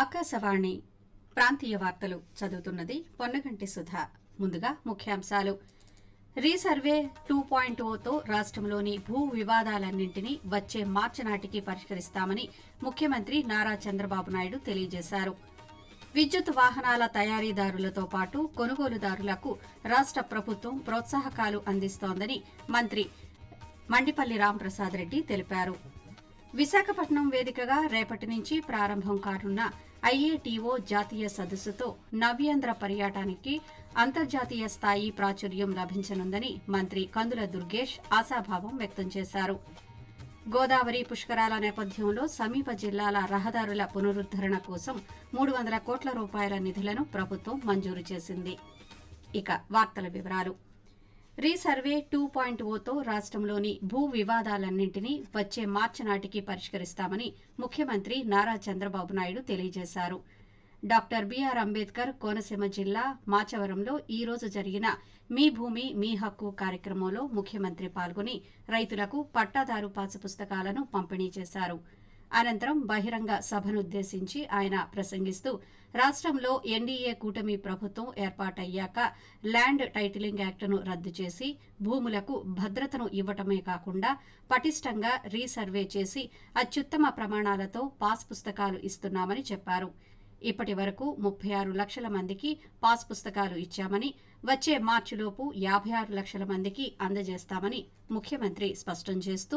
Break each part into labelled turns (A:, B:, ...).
A: ఆకాశవాణి ప్రాంతీయ వార్తలు చదువుతున్నది పొన్నగంటి సుధ ముందుగా ముఖ్యాంశాలు రీసర్వే టూ పాయింట్ ఓతో రాష్ట్రంలోని భూ వివాదాలన్నింటినీ వచ్చే మార్చి నాటికి పరిష్కరిస్తామని ముఖ్యమంత్రి నారా చంద్రబాబు నాయుడు తెలియజేశారు విద్యుత్ వాహనాల తయారీదారులతో పాటు కొనుగోలుదారులకు రాష్ట ప్రభుత్వం ప్రోత్సాహకాలు అందిస్తోందని మంత్రి మండిపల్లి రాంప్రసాద్ రెడ్డి తెలిపారు విశాఖపట్నం వేదికగా రేపటి నుంచి ప్రారంభం కానున్న ఐఏటీఓ జాతీయ సదస్సుతో నవ్యాంధ్ర పర్యాటానికి అంతర్జాతీయ స్థాయి ప్రాచుర్యం లభించనుందని మంత్రి కందుల దుర్గేష్ ఆశాభావం వ్యక్తం చేశారు గోదావరి పుష్కరాల నేపథ్యంలో సమీప జిల్లాల రహదారుల పునరుద్దరణ కోసం మూడు వందల కోట్ల రూపాయల నిధులను ప్రభుత్వం మంజూరు చేసింది ఇక వార్తల వివరాలు రీసర్వే టూ పాయింట్ ఓతో రాష్ట్రంలోని భూ వివాదాలన్నింటినీ వచ్చే మార్చి నాటికి పరిష్కరిస్తామని ముఖ్యమంత్రి నారా చంద్రబాబు నాయుడు తెలియజేశారు డాక్టర్ బీఆర్ అంబేద్కర్ కోనసీమ జిల్లా మాచవరంలో ఈ రోజు జరిగిన మీ భూమి మీ హక్కు కార్యక్రమంలో ముఖ్యమంత్రి పాల్గొని రైతులకు పట్టాదారు పాసు పుస్తకాలను పంపిణీ చేశారు అనంతరం బహిరంగ సభనుద్దేశించి ఆయన ప్రసంగిస్తూ రాష్ట్రంలో ఎన్డీఏ కూటమి ప్రభుత్వం ఏర్పాటయ్యాక ల్యాండ్ టైటిలింగ్ యాక్టును రద్దు చేసి భూములకు భద్రతను ఇవ్వటమే కాకుండా పటిష్టంగా రీసర్వే చేసి అత్యుత్తమ ప్రమాణాలతో పాస్ పుస్తకాలు ఇస్తున్నామని చెప్పారు ఇప్పటి వరకు ముప్పై ఆరు లక్షల మందికి పాస్ పుస్తకాలు ఇచ్చామని వచ్చే మార్చిలోపు యాభై ఆరు లక్షల మందికి అందజేస్తామని ముఖ్యమంత్రి స్పష్టం చేస్తూ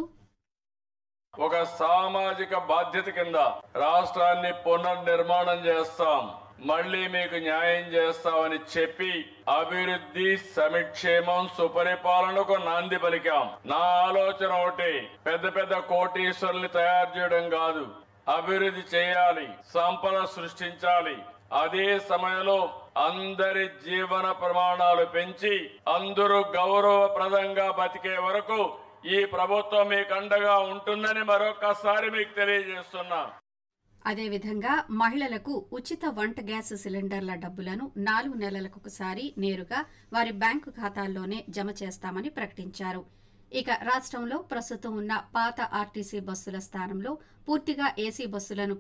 B: ఒక సామాజిక బాధ్యత కింద రాష్ట్రాన్ని పునర్నిర్మాణం చేస్తాం మళ్ళీ మీకు న్యాయం చేస్తామని చెప్పి అభివృద్ధి సమిక్షేమం సుపరిపాలనకు నాంది పలికాం నా ఆలోచన ఒకటి పెద్ద పెద్ద కోటీశ్వరుల్ని తయారు చేయడం కాదు అభివృద్ధి చేయాలి సంపద సృష్టించాలి అదే సమయంలో అందరి జీవన ప్రమాణాలు పెంచి అందరూ గౌరవప్రదంగా బతికే వరకు ఈ ప్రభుత్వం మీకు అండగా ఉంటుందని మరొకసారి మీకు తెలియజేస్తున్నా
A: అదేవిధంగా మహిళలకు ఉచిత వంట గ్యాస్ సిలిండర్ల డబ్బులను నాలుగు నెలలకొకసారి నేరుగా వారి బ్యాంకు ఖాతాల్లోనే జమ చేస్తామని ప్రకటించారు ఇక రాష్ట్రంలో ప్రస్తుతం ఉన్న పాత ఆర్టీసీ బస్సుల స్థానంలో పూర్తిగా ఏసీ బస్సులను